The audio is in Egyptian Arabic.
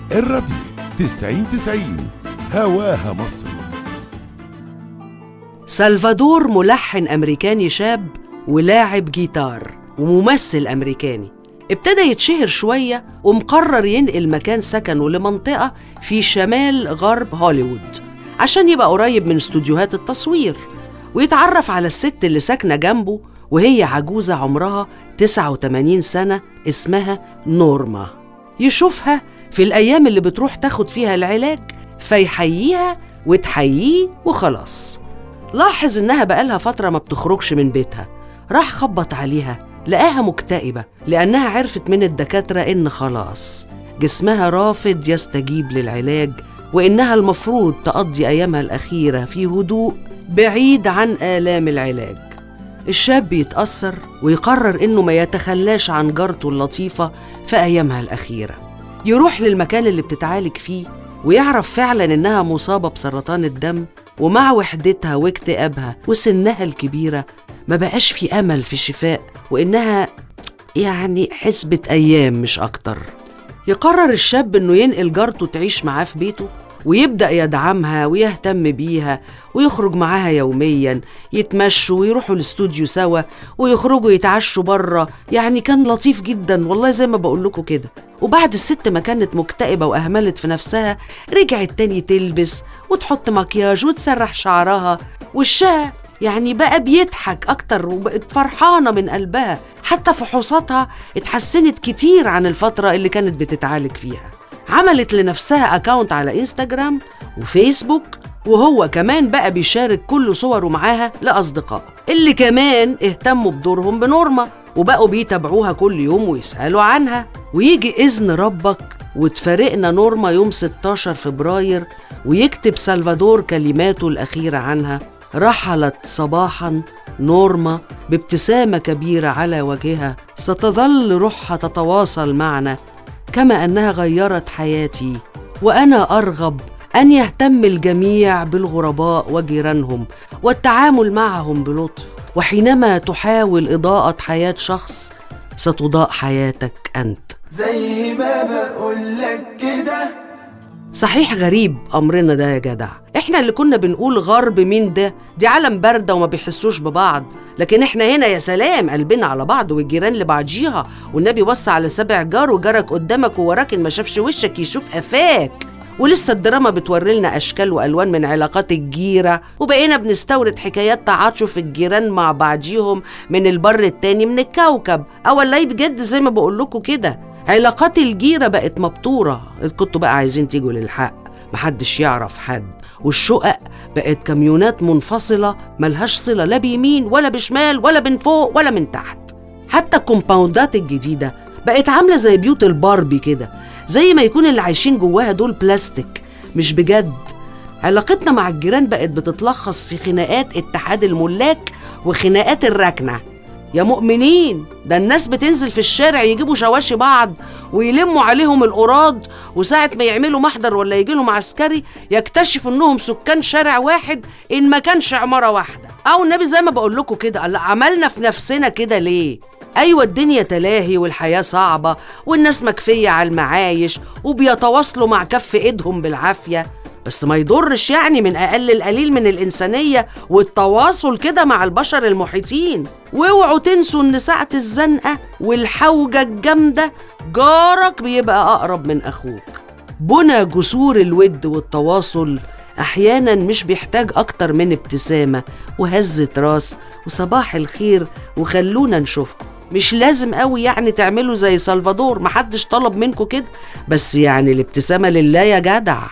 الراديو تسعين تسعين هواها مصر سلفادور ملحن أمريكاني شاب ولاعب جيتار وممثل أمريكاني ابتدى يتشهر شوية ومقرر ينقل مكان سكنه لمنطقة في شمال غرب هوليوود عشان يبقى قريب من استوديوهات التصوير ويتعرف على الست اللي ساكنة جنبه وهي عجوزة عمرها 89 سنة اسمها نورما يشوفها في الأيام اللي بتروح تاخد فيها العلاج فيحييها وتحييه وخلاص لاحظ إنها بقالها فترة ما بتخرجش من بيتها راح خبط عليها لقاها مكتئبة لأنها عرفت من الدكاترة إن خلاص جسمها رافض يستجيب للعلاج وإنها المفروض تقضي أيامها الأخيرة في هدوء بعيد عن آلام العلاج الشاب يتأثر ويقرر إنه ما يتخلاش عن جارته اللطيفة في أيامها الأخيرة يروح للمكان اللي بتتعالج فيه ويعرف فعلا إنها مصابة بسرطان الدم ومع وحدتها واكتئابها وسنها الكبيرة ما بقاش في أمل في الشفاء وإنها يعني حسبة أيام مش أكتر يقرر الشاب إنه ينقل جارته تعيش معاه في بيته ويبدأ يدعمها ويهتم بيها ويخرج معاها يوميا يتمشوا ويروحوا الاستوديو سوا ويخرجوا يتعشوا بره يعني كان لطيف جدا والله زي ما بقول لكم كده وبعد الست ما كانت مكتئبة وأهملت في نفسها رجعت تاني تلبس وتحط مكياج وتسرح شعرها وشها يعني بقى بيضحك أكتر وبقت فرحانة من قلبها حتى فحوصاتها اتحسنت كتير عن الفترة اللي كانت بتتعالج فيها عملت لنفسها أكاونت على إنستجرام وفيسبوك وهو كمان بقى بيشارك كل صوره معاها لأصدقائه اللي كمان اهتموا بدورهم بنورما وبقوا بيتابعوها كل يوم ويسألوا عنها ويجي إذن ربك وتفارقنا نورما يوم 16 فبراير ويكتب سلفادور كلماته الأخيرة عنها رحلت صباحا نورما بابتسامة كبيرة على وجهها ستظل روحها تتواصل معنا كما انها غيرت حياتي وانا ارغب ان يهتم الجميع بالغرباء وجيرانهم والتعامل معهم بلطف وحينما تحاول اضاءه حياه شخص ستضاء حياتك انت زي ما بقولك كده صحيح غريب امرنا ده يا جدع احنا اللي كنا بنقول غرب مين ده دي عالم بارده وما بيحسوش ببعض لكن احنا هنا يا سلام قلبنا على بعض والجيران لبعضيها والنبي وصى على سبع جار وجارك قدامك ووراك إن ما شافش وشك يشوف قفاك ولسه الدراما بتوري لنا اشكال والوان من علاقات الجيره وبقينا بنستورد حكايات تعاطف الجيران مع بعضيهم من البر التاني من الكوكب او والله بجد زي ما بقول لكم كده علاقات الجيره بقت مبتوره كنتوا بقى عايزين تيجوا للحق محدش يعرف حد والشقق بقت كميونات منفصلة ملهاش صلة لا بيمين ولا بشمال ولا من فوق ولا من تحت حتى الكومباوندات الجديدة بقت عاملة زي بيوت الباربي كده زي ما يكون اللي عايشين جواها دول بلاستيك مش بجد علاقتنا مع الجيران بقت بتتلخص في خناقات اتحاد الملاك وخناقات الركنه يا مؤمنين ده الناس بتنزل في الشارع يجيبوا شواشي بعض ويلموا عليهم القراض وساعة ما يعملوا محضر ولا يجي لهم عسكري يكتشفوا انهم سكان شارع واحد ان ما كانش عمارة واحدة او النبي زي ما بقول لكم كده قال عملنا في نفسنا كده ليه ايوه الدنيا تلاهي والحياة صعبة والناس مكفية على المعايش وبيتواصلوا مع كف ايدهم بالعافية بس ما يضرش يعني من اقل القليل من الانسانيه والتواصل كده مع البشر المحيطين واوعوا تنسوا ان ساعه الزنقه والحوجه الجامده جارك بيبقى اقرب من اخوك بنى جسور الود والتواصل احيانا مش بيحتاج اكتر من ابتسامه وهزه راس وصباح الخير وخلونا نشوفكم مش لازم قوي يعني تعملوا زي سلفادور محدش طلب منكم كده بس يعني الابتسامه لله يا جدع